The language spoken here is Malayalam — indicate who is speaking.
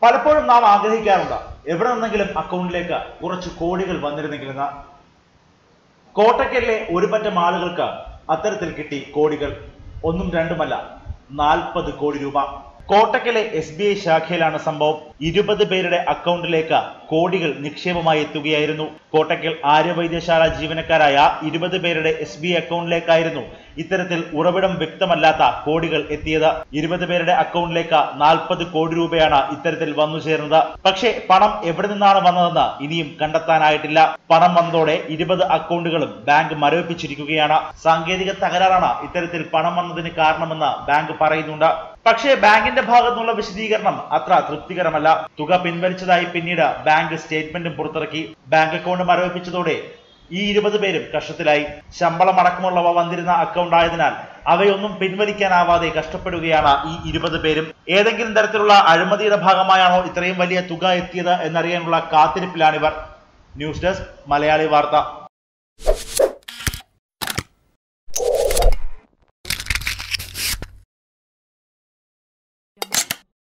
Speaker 1: പലപ്പോഴും നാം ആഗ്രഹിക്കാറുണ്ട് എവിടെ നിന്നെങ്കിലും അക്കൗണ്ടിലേക്ക് കുറച്ച് കോടികൾ വന്നിരുന്നെങ്കിലെന്ന് കോട്ടക്കലിലെ ഒരു പറ്റം ആളുകൾക്ക് അത്തരത്തിൽ കിട്ടി കോടികൾ ഒന്നും രണ്ടുമല്ല നാൽപ്പത് കോടി രൂപ കോട്ടക്കലെ എസ് ബി ഐ ശാഖയിലാണ് സംഭവം ഇരുപത് പേരുടെ അക്കൗണ്ടിലേക്ക് കോടികൾ നിക്ഷേപമായി എത്തുകയായിരുന്നു കോട്ടക്കൽ ആര്യവൈദ്യശാല ജീവനക്കാരായ ഇരുപത് പേരുടെ എസ് ബി ഐ അക്കൗണ്ടിലേക്കായിരുന്നു ഇത്തരത്തിൽ ഉറവിടം വ്യക്തമല്ലാത്ത കോടികൾ എത്തിയത് ഇരുപത് പേരുടെ അക്കൗണ്ടിലേക്ക് നാൽപ്പത് കോടി രൂപയാണ് ഇത്തരത്തിൽ വന്നു ചേർന്നത് പക്ഷേ പണം എവിടെ നിന്നാണ് വന്നതെന്ന് ഇനിയും കണ്ടെത്താനായിട്ടില്ല പണം വന്നതോടെ ഇരുപത് അക്കൗണ്ടുകളും ബാങ്ക് മരവിപ്പിച്ചിരിക്കുകയാണ് സാങ്കേതിക തകരാറാണ് ഇത്തരത്തിൽ പണം വന്നതിന് കാരണമെന്ന് ബാങ്ക് പറയുന്നുണ്ട് പക്ഷേ ബാങ്കിന്റെ ഭാഗത്തുനിന്നുള്ള വിശദീകരണം അത്ര തൃപ്തികരമല്ല തുക പിൻവലിച്ചതായി പിന്നീട് ബാങ്ക് സ്റ്റേറ്റ്മെന്റും പുറത്തിറക്കി ബാങ്ക് അക്കൗണ്ട് മരവിപ്പിച്ചതോടെ ഈ ഇരുപത് പേരും കഷ്ടത്തിലായി ശമ്പളം അടക്കമുള്ളവ വന്നിരുന്ന അക്കൗണ്ട് ആയതിനാൽ അവയൊന്നും പിൻവലിക്കാനാവാതെ കഷ്ടപ്പെടുകയാണ് ഈ ഇരുപത് പേരും ഏതെങ്കിലും തരത്തിലുള്ള അഴിമതിയുടെ ഭാഗമായാണോ ഇത്രയും വലിയ തുക എത്തിയത് എന്നറിയാനുള്ള കാത്തിരിപ്പിലാണിവർ ന്യൂസ് ഡെസ്ക് മലയാളി വാർത്ത